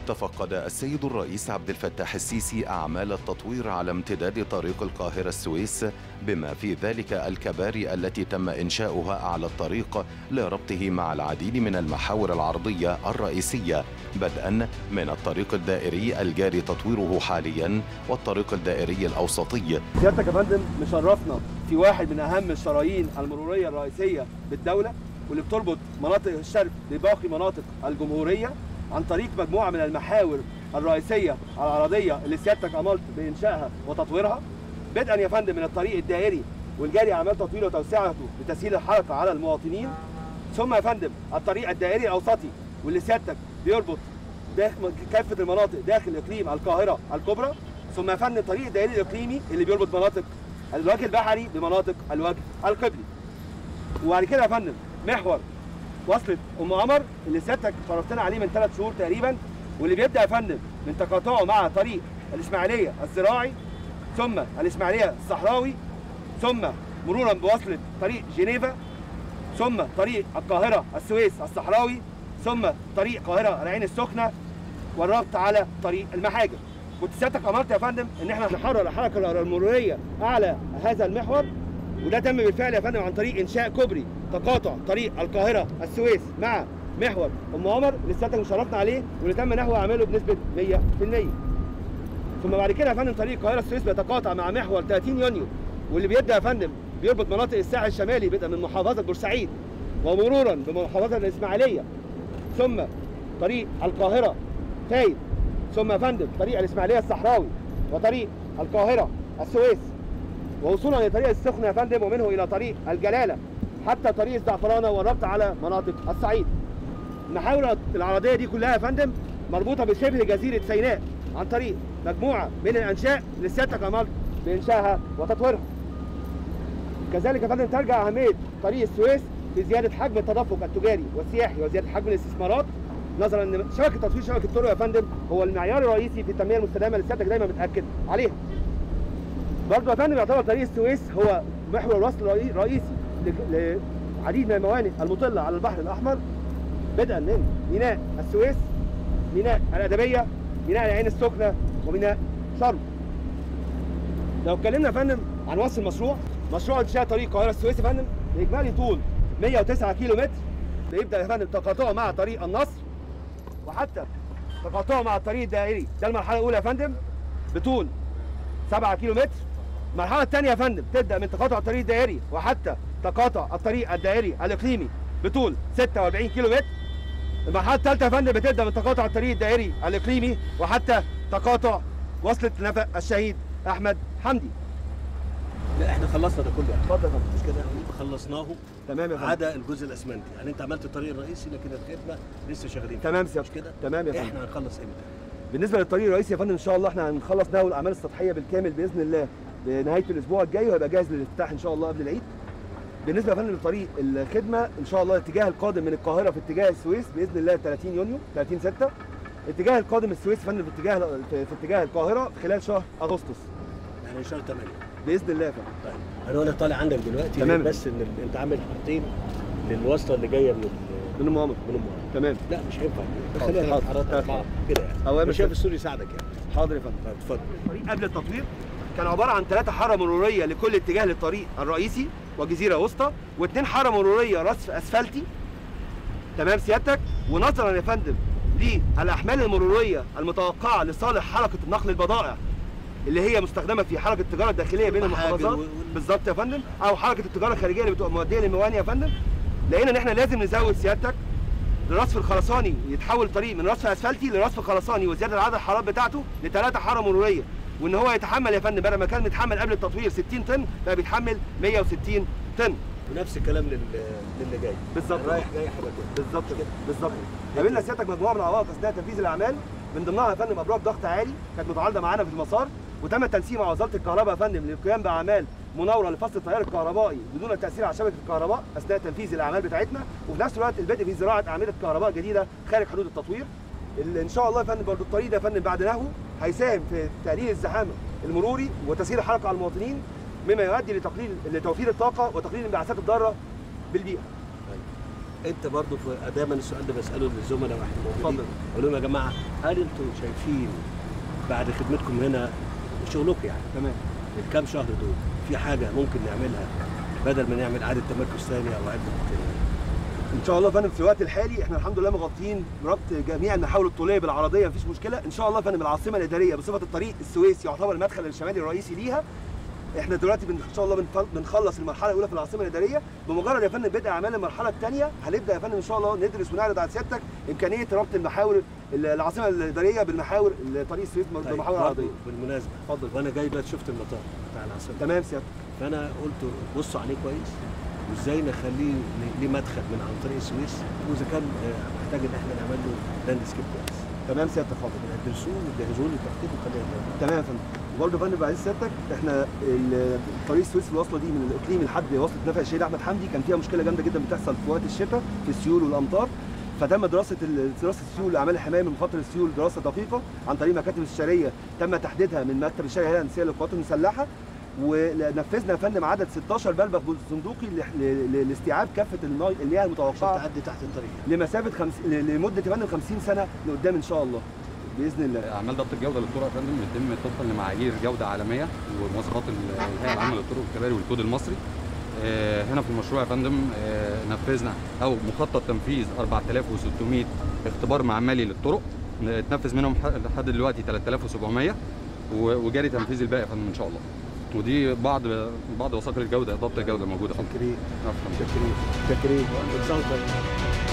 تفقد السيد الرئيس عبد الفتاح السيسي أعمال التطوير على امتداد طريق القاهرة السويس بما في ذلك الكباري التي تم إنشاؤها على الطريق لربطه مع العديد من المحاور العرضية الرئيسية بدءا من الطريق الدائري الجاري تطويره حاليا والطريق الدائري الأوسطي سيادتك يا فندم مشرفنا في واحد من اهم الشرايين المروريه الرئيسيه بالدوله واللي بتربط مناطق الشرق بباقي مناطق الجمهوريه عن طريق مجموعه من المحاور الرئيسيه العرضيه اللي سيادتك امرت بانشائها وتطويرها بدءا يا فندم من الطريق الدائري والجاري اعمال تطويره وتوسعته لتسهيل الحركه على المواطنين ثم يا فندم الطريق الدائري الاوسطي واللي سيادتك بيربط داخل كافه المناطق داخل اقليم القاهره الكبرى ثم يا فندم الطريق الدائري الاقليمي اللي بيربط مناطق الوجه البحري بمناطق الوجه القبلي وبعد كده يا فندم محور وصلة ام قمر اللي سيادتك فرجتنا عليه من ثلاث شهور تقريبا واللي بيبدا يا فندم من تقاطعه مع طريق الاسماعيليه الزراعي ثم الاسماعيليه الصحراوي ثم مرورا بوصلة طريق جنيفا ثم طريق القاهره السويس الصحراوي ثم طريق القاهره العين السخنه والربط على طريق المحاجر كنت سيادتك امرت يا فندم ان احنا نحرر الحركه المروريه اعلى هذا المحور وده تم بالفعل يا فندم عن طريق انشاء كوبري تقاطع طريق القاهره السويس مع محور ام عمر اللي سيادتك مشرفنا عليه واللي تم نحو اعماله بنسبه 100% ثم بعد كده يا فندم طريق القاهره السويس بيتقاطع مع محور 30 يونيو واللي بيبدا يا فندم بيربط مناطق الساحل الشمالي بدءا من محافظه بورسعيد ومرورا بمحافظه الاسماعيليه ثم طريق القاهره فايد ثم يا فندم طريق الاسماعيليه الصحراوي وطريق القاهره السويس ووصولا لطريق السخنه يا فندم ومنه الى طريق الجلاله حتى طريق الزعفرانه والربط على مناطق الصعيد. المحاور العرضيه دي كلها يا فندم مربوطه بشبه جزيره سيناء عن طريق مجموعه من الانشاء اللي سيادتك امرت بانشائها وتطويرها. كذلك يا فندم ترجع اهميه طريق السويس في زياده حجم التدفق التجاري والسياحي وزياده حجم الاستثمارات نظرا ان شبكه تطوير شبكه الطرق يا فندم هو المعيار الرئيسي في التنميه المستدامه اللي سيادتك دايما بتاكد عليها. برضه يا فندم يعتبر طريق السويس هو محور وصل رئي- رئيسي ل- لعديد من الموانئ المطله على البحر الاحمر بدءا من ميناء السويس ميناء الادبيه ميناء العين السخنه وميناء شرم. لو اتكلمنا يا فندم عن وصف المشروع مشروع انشاء طريق القاهره السويس يا فندم باجمالي طول 109 كيلو متر بيبدا يا فندم تقاطعه مع طريق النصر وحتى تقاطعه مع الطريق الدائري ده المرحله الاولى يا فندم بطول 7 كيلو متر المرحله الثانيه يا فندم تبدا من تقاطع الطريق الدائري وحتى تقاطع الطريق الدائري الاقليمي بطول 46 كيلو متر المرحله الثالثه يا فندم بتبدا من تقاطع الطريق الدائري الاقليمي وحتى تقاطع وصلة نفق الشهيد احمد حمدي لا احنا خلصنا ده كله اتفضل يا فندم مش كده خلصناه تمام يا فندم عدا الجزء الاسمنتي يعني انت عملت الطريق الرئيسي لكن الخدمه لسه شغالين فيها. تمام مش سيادتك كده تمام يا فندم احنا هنخلص امتى بالنسبه للطريق الرئيسي يا فندم ان شاء الله احنا هنخلص نهو الاعمال السطحيه بالكامل باذن الله بنهايه الاسبوع الجاي وهيبقى جاهز للافتتاح ان شاء الله قبل العيد بالنسبه يا فندم لطريق الخدمه ان شاء الله الاتجاه القادم من القاهره في اتجاه السويس باذن الله 30 يونيو 30 6 اتجاه القادم السويس يا فندم في اتجاه في في اتجاه القاهره خلال شهر اغسطس يعني شهر 8 باذن الله يا فندم طيب انا وانا طالع عندك دلوقتي تمام. بس ان ال- انت عامل حاطين للواسطه اللي جايه من ال- من المؤامره من ام تمام لا مش هينفع حاضر، خلينا حاضر، حرارات حاضر. اربعه كده يعني أوامر مش شايف سيادة. السوري يساعدك يعني حاضر يا فندم طيب اتفضل الطريق قبل التطوير كان عباره عن ثلاثه حاره مروريه لكل اتجاه للطريق الرئيسي وجزيره وسطى واثنين حاره مروريه رصف اسفلتي تمام سيادتك ونظرا يا فندم للاحمال المروريه المتوقعه لصالح حركه نقل البضائع اللي هي مستخدمه في حركه التجاره الداخليه بين المحاجر المحافظات وال- بالظبط يا فندم او حركه التجاره الخارجيه اللي بتبقى موديه للموانئ يا فندم لقينا ان احنا لازم نزود سيادتك الرصف الخرساني يتحول الطريق من رصف اسفلتي لرصف خرساني وزياده عدد الحارات بتاعته لثلاثه حاره مروريه وان هو يتحمل يا فندم بدل ما كان متحمل قبل التطوير 60 طن بقى بيتحمل 160 طن ونفس الكلام لل... للي جاي بالظبط رايح جاي هيبقى كده بالظبط كده بالظبط قابلنا سيادتك مجموعه من العوائق اثناء تنفيذ الاعمال من ضمنها يا فندم ابراج ضغط عالي كانت متعارضه معانا في المسار وتم التنسيق مع وزاره الكهرباء يا فندم للقيام باعمال مناوره لفصل التيار الكهربائي بدون التاثير على شبكه الكهرباء اثناء تنفيذ الاعمال بتاعتنا وفي نفس الوقت البدء في زراعه اعمده كهرباء جديده خارج حدود التطوير اللي ان شاء الله يا فندم برضه الطريق ده يا فندم بعد نهو هيساهم في تقليل الزحام المروري وتسهيل الحركه على المواطنين مما يؤدي لتقليل لتوفير الطاقه وتقليل الانبعاثات الضاره بالبيئه انت برضو في دايما السؤال ده بساله للزملاء واحنا موجودين اتفضل. اقول لهم يا جماعه هل انتم شايفين بعد خدمتكم هنا شغلكم يعني تمام الكام شهر دول في حاجه ممكن نعملها بدل ما نعمل اعاده تمركز ثاني او اعاده ان شاء الله يا فندم في الوقت الحالي احنا الحمد لله مغطيين ربط جميع المحاور الطوليه بالعرضيه مفيش مشكله ان شاء الله يا فندم العاصمه الاداريه بصفه الطريق السويس يعتبر المدخل الشمالي الرئيسي ليها احنا دلوقتي بن- ان شاء الله بنف- بنخلص المرحله الاولى في العاصمه الاداريه بمجرد يا فندم بدء اعمال المرحله الثانيه هنبدا يا فندم ان شاء الله ندرس ونعرض على سيادتك امكانيه ربط المحاور العاصمه الاداريه بالمحاور طريق السويس بالمحاور برضو العرضيه بالمناسبه اتفضل وانا جاي بقى شفت المطار بتاع العاصمه تمام سيادتك فانا قلت بصوا عليه كويس وازاي نخليه ل- ليه مدخل من عن طريق السويس واذا كان آه، محتاج ان احنا نعمل له لاند سكيب كويس تمام سيادتك حاضر ندرسوه وتجهزوه لي تخطيط وخليه يعمل. تمام يا فندم وبرضه يا فندم بعد سيادتك احنا ال- طريق السويس الواصله دي من الاقليم لحد وصله نفق الشهيد احمد حمدي كان فيها مشكله جامده جدا بتحصل في وقت الشتاء في السيول والامطار فتم دراسه ال- دراسه السيول اعمال الحمايه من مخاطر السيول دراسه دقيقه عن طريق مكاتب استشاريه تم تحديدها من مكتب الشرعيه الهندسيه للقوات المسلحه ونفذنا يا فندم عدد 16 بلبغ صندوقي ل- ل- لاستيعاب كافه المي- المياه عشان المتوقعه تعدي تحت الطريق لمسافه خمس... ل- لمده يا فندم 50 سنه لقدام ان شاء الله باذن الله اعمال ضبط الجوده للطرق يا فندم بتتم طبقا لمعايير جوده عالميه ومواصفات ال- الهيئه العامه للطرق والكباري والكود المصري آه، هنا في المشروع يا فندم آه، نفذنا او مخطط تنفيذ 4600 اختبار معملي للطرق اتنفذ منهم ح- لحد دلوقتي 3700 و- وجاري تنفيذ الباقي يا فندم ان شاء الله ودي بعض بعض وثائق الجوده ضبط الجوده موجوده يا فندم شكرين عفواً. شكرين شكرين كل سنه وأنت طيب.